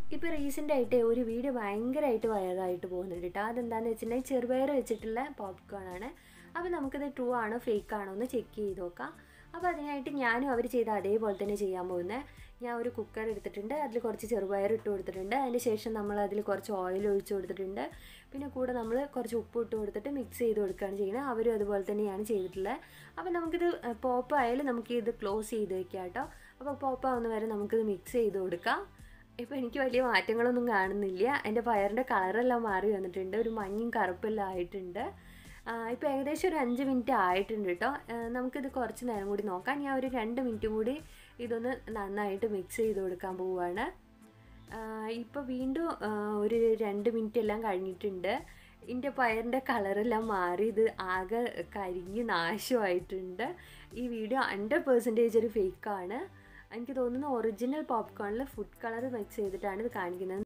ഇപ്പോൾ റീസെൻ്റ് ആയിട്ട് ഒരു വീഡിയോ ഭയങ്കരമായിട്ട് വൈറലായിട്ട് പോകുന്നുണ്ട് കേട്ടോ അതെന്താണെന്ന് വെച്ചിട്ടുണ്ടെങ്കിൽ ചെറുപയർ വെച്ചിട്ടുള്ള പോപ്കോൺ ആണ് അപ്പോൾ നമുക്കിത് ട്രൂ ആണോ ഫേക്ക് ആണോ എന്ന് ചെക്ക് ചെയ്ത് നോക്കാം അപ്പോൾ അതിനായിട്ട് ഞാനും അവർ ചെയ്ത അതേപോലെ തന്നെ ചെയ്യാൻ പോകുന്നത് ഞാൻ ഒരു കുക്കർ എടുത്തിട്ടുണ്ട് അതിൽ കുറച്ച് ചെറുപയർ ഇട്ട് കൊടുത്തിട്ടുണ്ട് അതിന് ശേഷം നമ്മൾ അതിൽ കുറച്ച് ഓയിൽ ഒഴിച്ച് കൊടുത്തിട്ടുണ്ട് പിന്നെ കൂടെ നമ്മൾ കുറച്ച് ഉപ്പ് ഇട്ട് കൊടുത്തിട്ട് മിക്സ് ചെയ്ത് കൊടുക്കുകയാണ് ചെയ്യുന്നത് അവരും അതുപോലെ തന്നെയാണ് ചെയ്തിട്ടുള്ളത് അപ്പോൾ നമുക്കിത് പോപ്പ് ആയാലും നമുക്ക് ഇത് ക്ലോസ് ചെയ്ത് വെക്കാം കേട്ടോ അപ്പോൾ പോപ്പ് ആവുന്ന വരെ നമുക്കിത് മിക്സ് ചെയ്ത് കൊടുക്കാം ഇപ്പോൾ എനിക്ക് വലിയ മാറ്റങ്ങളൊന്നും കാണുന്നില്ല എൻ്റെ പയറിൻ്റെ കളറെല്ലാം മാറി വന്നിട്ടുണ്ട് ഒരു മഞ്ഞയും കറുപ്പെല്ലാം ആയിട്ടുണ്ട് ഇപ്പോൾ ഏകദേശം ഒരു അഞ്ച് മിനിറ്റ് ആയിട്ടുണ്ട് കേട്ടോ നമുക്കിത് കുറച്ച് നേരം കൂടി നോക്കാം ഞാൻ ഒരു രണ്ട് മിനിറ്റും കൂടി ഇതൊന്ന് നന്നായിട്ട് മിക്സ് ചെയ്ത് കൊടുക്കാൻ പോവുകയാണ് ഇപ്പോൾ വീണ്ടും ഒരു രണ്ട് മിനിറ്റ് എല്ലാം കഴിഞ്ഞിട്ടുണ്ട് എൻ്റെ പയറിൻ്റെ കളറെല്ലാം മാറി ഇത് ആകെ കരിഞ്ഞ് നാശമായിട്ടുണ്ട് ഈ വീഡിയോ ഹൺഡ്രഡ് പെർസെൻറ്റേജ് ഒരു ഫേക്കാണ് എനിക്ക് തോന്നുന്നു ഒറിജിനൽ പോപ്കോണിൽ ഫുഡ് കളർ മിക്സ് ചെയ്തിട്ടാണ് ഇത് കാണിക്കുന്നത്